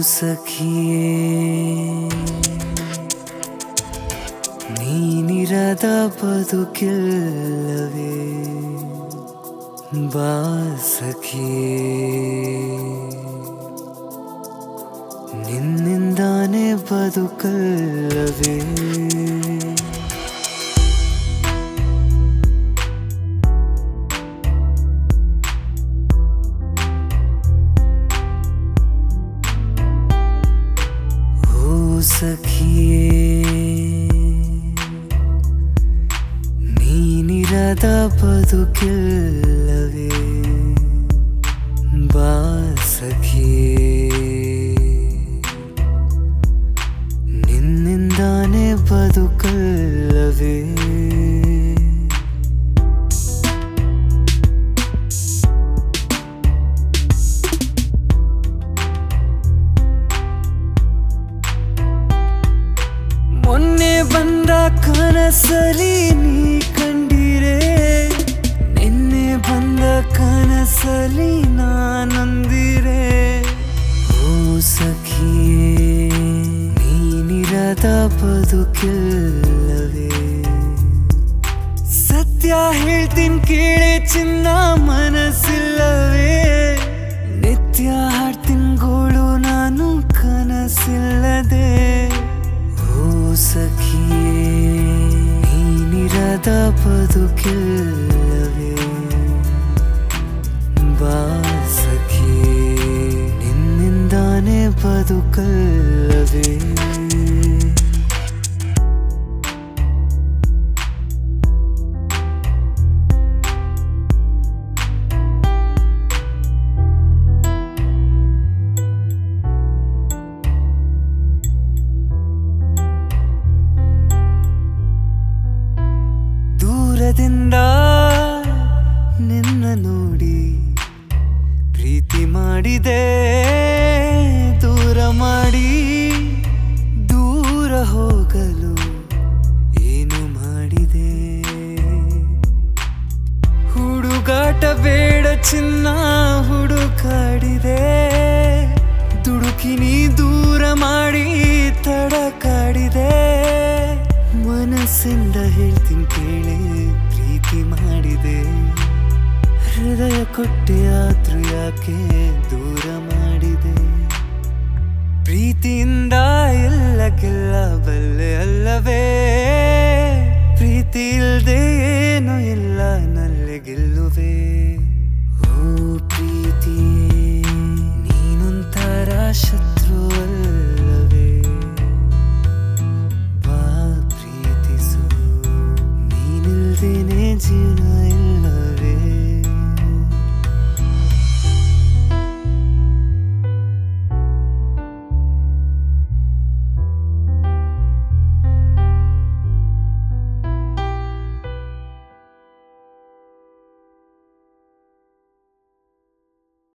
ಸಖಿಯೇ ನೀನಿರದ ಬದುಕಿಲ್ಲವೇ ಬಾ ಸಖಿಯೇ ನಿನ್ನಿಂದಾನೇ ಬದುಕಲ್ಲವೇ ಓ ಸಖಿಯೇ ನೀನಿರದ ಬದುಕಿಲ್ಲವೇ ಬಾ ಸಖಿಯೇ ನಿನ್ನಿಂದಾನೇ ಬದುಕಲ್ಲವೇ ಮೊನ್ನೆ ಬಂದ ಕನಸಲಿ ನೀ ಕಂಡಿರೆ ನಿನ್ನೆ ಬಂದ ಕನಸಲಿ ನಾನಂದಿರೆ ಓ ಸಖಿಯೇ ನೀನಿರದ ಬದುಕಿಲ್ಲವೇ ಸತ್ಯ ಹೇಳ್ತೀನಿ ಕೇಳೆ ಚಿನ್ನ ಮನಸ್ಸಿಲ್ಲವೇ ನಿತ್ಯ ಹಾಡ್ತೀನಿ ಗೋಳು ನಾನು ಕನಸಿಲ್ಲದೆ ಓ ಸಖಿಯೇ ನೀನಿರದ ಬದುಕಿಲ್ಲವೇ ಬಾ ಸಖಿಯೇ ನಿನ್ನಿಂದಾನೇ ಬದುಕಲ್ಲವೇ ದೂರದಿಂದ ನಿನ್ನ ನೋಡಿ ಪ್ರೀತಿ ಮಾಡಿದೆ ದೂರ ಮಾಡಿ ದೂರ ಹೋಗಲು ಏನು ಮಾಡಿದೆ ಹುಡುಗಾಟ ಬೇಡ ಚಿನ್ನ ಹುಡುಕಾಡಿದೆ ದುಡುಕಿ ನೀ ದೂರ ಮಾಡಿ ತಡ ಕಾಡಿದೆ ಮನಸ್ಸಿಂದ ಹೇಳ್ತೀನಿ ಕೇಳಿ ಪ್ರೀತಿ ಮಾಡಿದೆ ಹೃದಯ ಕೊಟ್ಟೆ ಆದ್ರೂ ಯಾಕೆ ದೂರ ಮಾಡಿದೆ ಪ್ರೀತಿಯಿಂದ ಎಲ್ಲ ಗೆಲ್ಲಬಲ್ಲೆ ಅಲ್ಲವೇ ಪ್ರೀತಿ ಇಲ್ದೆ ಏನು ಇಲ್ಲ ನಲ್ಲಿ ಗೆಲ್ಲುವೆ ಓ ಪ್ರೀತಿಯೇ ನೀನೊಂಥರ ಶತ್ರು ಅಲ್ಲವೇ ಬಾ ಪ್ರೀತಿಸು ನೀನಿಲ್ದೇನೆ ಜೀವನ